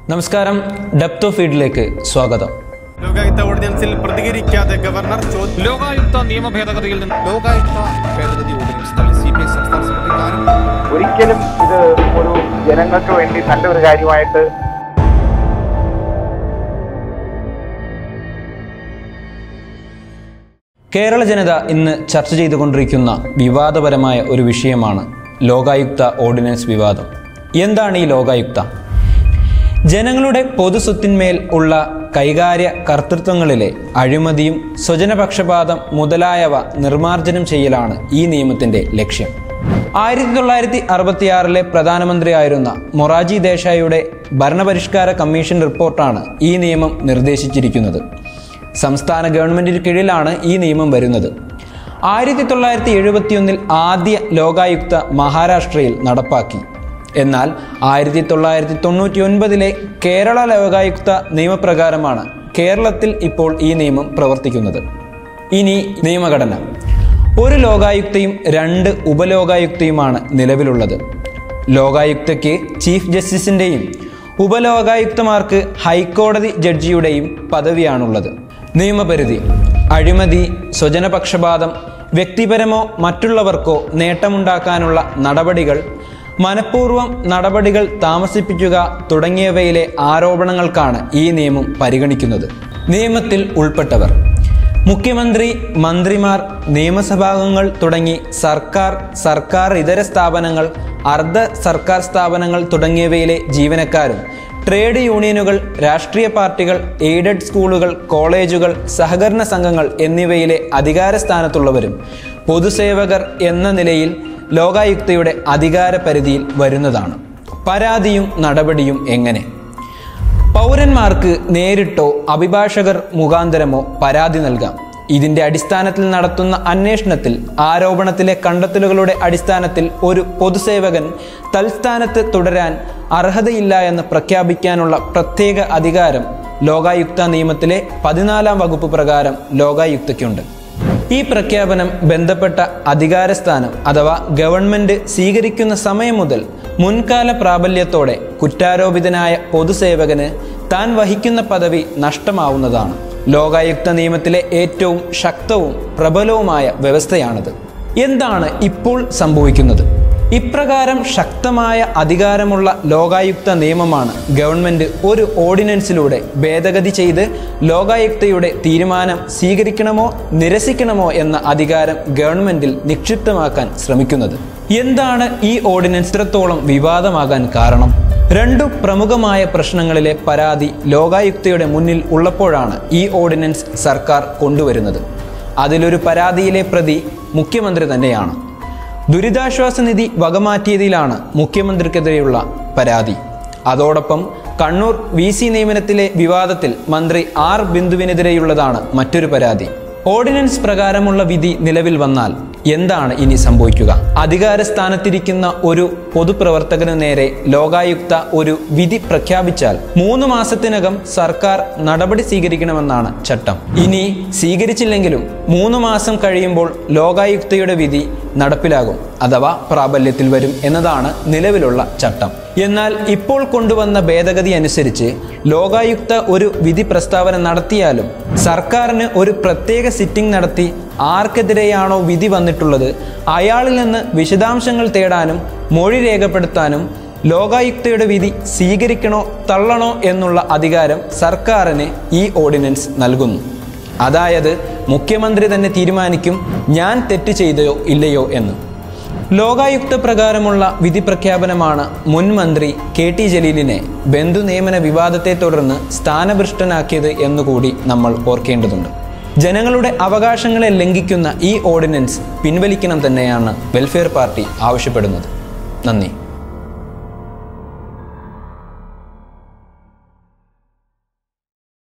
നമസ്കാരം depth of ഫീഡിലേക്ക് സ്വാഗതം Lokayukta ഓർഡിനൻസിൽ പ്രതികരിക്കാതെ governor ചോദ്യം ലോകായുക്ത നിയമ ഭേദഗതിയിൽ നിന്ന് ലോകായുക്ത ഭേദഗതി ഓർഡിനൻസ് തള്ളി സി പി ഐ സംസ്ഥാന സെക്രട്ടറി കാനം ഒരിക്കലും ഇത് ഒരു ജനങ്ങൾക്ക് വേണ്ടി നല്ലൊരു കാര്യമായിട്ട് കേരള ജനത ഇന്ന് ചർച്ച ചെയ്തുകൊണ്ടിരിക്കുന്ന വിവാദപരമായ ഒരു വിഷയമാണ് ലോകായുക്ത ഓർഡിനൻസ് വിവാദം എന്താണ് ഈ ലോകായുക്ത ജനങ്ങളുടെ പൊതുസ്വത്തിന്മേൽ ഉള്ള കൈകാര്യ കർത്തൃത്വങ്ങളിലെ അഴിമതിയും സ്വജനപക്ഷപാതം മുതലായവ നിർമ്മാർജ്ജനം ചെയ്യലാണ് ഈ നിയമത്തിന്റെ ലക്ഷ്യം ആയിരത്തി തൊള്ളായിരത്തി അറുപത്തിയാറിലെ പ്രധാനമന്ത്രിയായിരുന്ന മൊറാജി ദേശായിയുടെ ഭരണപരിഷ്കാര കമ്മീഷൻ റിപ്പോർട്ടാണ് ഈ നിയമം നിർദ്ദേശിച്ചിരിക്കുന്നത് സംസ്ഥാന ഗവൺമെന്റിന് കീഴിലാണ് ഈ നിയമം വരുന്നത് ആയിരത്തി തൊള്ളായിരത്തി എഴുപത്തിയൊന്നിൽ ആദ്യ ലോകായുക്ത മഹാരാഷ്ട്രയിൽ നടപ്പാക്കി എന്നാൽ ആയിരത്തി തൊള്ളായിരത്തി തൊണ്ണൂറ്റി ഒൻപതിലെ കേരള ലോകായുക്ത നിയമപ്രകാരമാണ് കേരളത്തിൽ ഇപ്പോൾ ഈ നിയമം പ്രവർത്തിക്കുന്നത് ഇനി നിയമഘടന ഒരു ലോകായുക്തയും രണ്ട് ഉപലോകായുക്തയുമാണ് നിലവിലുള്ളത് ലോകായുക്തയ്ക്ക് ചീഫ് ജസ്റ്റിസിന്റെയും ഉപലോകായുക്തമാർക്ക് ഹൈക്കോടതി ജഡ്ജിയുടെയും പദവിയാണുള്ളത് നിയമപരിധി അഴിമതി സ്വജനപക്ഷപാതം വ്യക്തിപരമോ മറ്റുള്ളവർക്കോ നേട്ടമുണ്ടാക്കാനുള്ള നടപടികൾ മനഃപൂർവ്വം നടപടികൾ താമസിപ്പിക്കുക തുടങ്ങിയവയിലെ ആരോപണങ്ങൾക്കാണ് ഈ നിയമം പരിഗണിക്കുന്നത് നിയമത്തിൽ ഉൾപ്പെട്ടവർ മുഖ്യമന്ത്രി മന്ത്രിമാർ നിയമസഭാംഗങ്ങൾ തുടങ്ങി സർക്കാർ സർക്കാർ ഇതര സ്ഥാപനങ്ങൾ അർദ്ധ സർക്കാർ സ്ഥാപനങ്ങൾ തുടങ്ങിയവയിലെ ജീവനക്കാരും ട്രേഡ് യൂണിയനുകൾ രാഷ്ട്രീയ പാർട്ടികൾ എയ്ഡഡ് സ്കൂളുകൾ കോളേജുകൾ സഹകരണ സംഘങ്ങൾ എന്നിവയിലെ അധികാര സ്ഥാനത്തുള്ളവരും പൊതുസേവകർ എന്ന നിലയിൽ ലോകായുക്തയുടെ അധികാര പരിധിയിൽ വരുന്നതാണ് പരാതിയും നടപടിയും എങ്ങനെ പൗരന്മാർക്ക് നേരിട്ടോ അഭിഭാഷകർ മുഖാന്തരമോ പരാതി നൽകാം ഇതിന്റെ അടിസ്ഥാനത്തിൽ നടത്തുന്ന അന്വേഷണത്തിൽ ആരോപണത്തിലെ കണ്ടെത്തലുകളുടെ അടിസ്ഥാനത്തിൽ ഒരു പൊതുസേവകൻ തൽസ്ഥാനത്ത് തുടരാൻ അർഹതയില്ല എന്ന് പ്രഖ്യാപിക്കാനുള്ള പ്രത്യേക അധികാരം ലോകായുക്ത നിയമത്തിലെ പതിനാലാം വകുപ്പ് പ്രകാരം ലോകായുക്തയ്ക്കുണ്ട് ഈ പ്രഖ്യാപനം ബന്ധപ്പെട്ട അധികാരസ്ഥാനം അഥവാ ഗവൺമെന്റ് സ്വീകരിക്കുന്ന സമയം മുതൽ മുൻകാല പ്രാബല്യത്തോടെ കുറ്റാരോപിതനായ പൊതുസേവകന് താൻ വഹിക്കുന്ന പദവി നഷ്ടമാവുന്നതാണ് ലോകായുക്ത നിയമത്തിലെ ഏറ്റവും ശക്തവും പ്രബലവുമായ വ്യവസ്ഥയാണിത് എന്താണ് ഇപ്പോൾ സംഭവിക്കുന്നത് ഇപ്രകാരം ശക്തമായ അധികാരമുള്ള ലോകായുക്ത നിയമമാണ് ഗവൺമെന്റ് ഒരു ഓർഡിനൻസിലൂടെ ഭേദഗതി ചെയ്ത് ലോകായുക്തയുടെ തീരുമാനം സ്വീകരിക്കണമോ നിരസിക്കണമോ എന്ന അധികാരം ഗവൺമെന്റിൽ നിക്ഷിപ്തമാക്കാൻ ശ്രമിക്കുന്നത് എന്താണ് ഈ ഓർഡിനൻസ് ഇത്രത്തോളം വിവാദമാകാൻ കാരണം രണ്ടു പ്രമുഖമായ പ്രശ്നങ്ങളിലെ പരാതി ലോകായുക്തയുടെ മുന്നിൽ ഉള്ളപ്പോഴാണ് ഈ ഓർഡിനൻസ് സർക്കാർ കൊണ്ടുവരുന്നത് അതിലൊരു പരാതിയിലെ പ്രതി മുഖ്യമന്ത്രി തന്നെയാണ് ദുരിതാശ്വാസ നിധി വകമാറ്റിയതിലാണ് മുഖ്യമന്ത്രിക്കെതിരെയുള്ള പരാതി അതോടൊപ്പം കണ്ണൂർ വി സി നിയമനത്തിലെ വിവാദത്തിൽ മന്ത്രി ആർ ബിന്ദുവിനെതിരെയുള്ളതാണ് മറ്റൊരു പരാതി ഓർഡിനൻസ് പ്രകാരമുള്ള വിധി നിലവിൽ വന്നാൽ എന്താണ് ഇനി സംഭവിക്കുക അധികാര സ്ഥാനത്തിരിക്കുന്ന ഒരു പൊതുപ്രവർത്തകനു നേരെ ലോകായുക്ത ഒരു വിധി പ്രഖ്യാപിച്ചാൽ മൂന്ന് മാസത്തിനകം സർക്കാർ നടപടി സ്വീകരിക്കണമെന്നാണ് ചട്ടം ഇനി സ്വീകരിച്ചില്ലെങ്കിലും മൂന്ന് മാസം കഴിയുമ്പോൾ ലോകായുക്തയുടെ വിധി നടപ്പിലാകും അഥവാ പ്രാബല്യത്തിൽ വരും എന്നതാണ് നിലവിലുള്ള ചട്ടം എന്നാൽ ഇപ്പോൾ കൊണ്ടുവന്ന ഭേദഗതി അനുസരിച്ച് ലോകായുക്ത ഒരു വിധി പ്രസ്താവന നടത്തിയാലും സർക്കാരിന് ഒരു പ്രത്യേക സിറ്റിംഗ് നടത്തി ആർക്കെതിരെയാണോ വിധി വന്നിട്ടുള്ളത് അയാളിൽ നിന്ന് വിശദാംശങ്ങൾ തേടാനും മൊഴി രേഖപ്പെടുത്താനും ലോകായുക്തയുടെ വിധി സ്വീകരിക്കണോ തള്ളണോ എന്നുള്ള അധികാരം സർക്കാരിന് ഈ ഓർഡിനൻസ് നൽകുന്നു അതായത് മുഖ്യമന്ത്രി തന്നെ തീരുമാനിക്കും ഞാൻ തെറ്റ് ചെയ്തയോ ഇല്ലയോ എന്ന് ലോകായുക്ത പ്രകാരമുള്ള വിധി പ്രഖ്യാപനമാണ് മുൻ മന്ത്രി കെ ടി ജലീലിനെ ബന്ധു നിയമന വിവാദത്തെ തുടർന്ന് സ്ഥാനഭ്രഷ്ടനാക്കിയത് എന്നുകൂടി നമ്മൾ ഓർക്കേണ്ടതുണ്ട് ജനങ്ങളുടെ അവകാശങ്ങളെ ലംഘിക്കുന്ന ഈ ഓർഡിനൻസ് പിൻവലിക്കണം തന്നെയാണ് വെൽഫെയർ പാർട്ടി ആവശ്യപ്പെടുന്നത് നന്ദി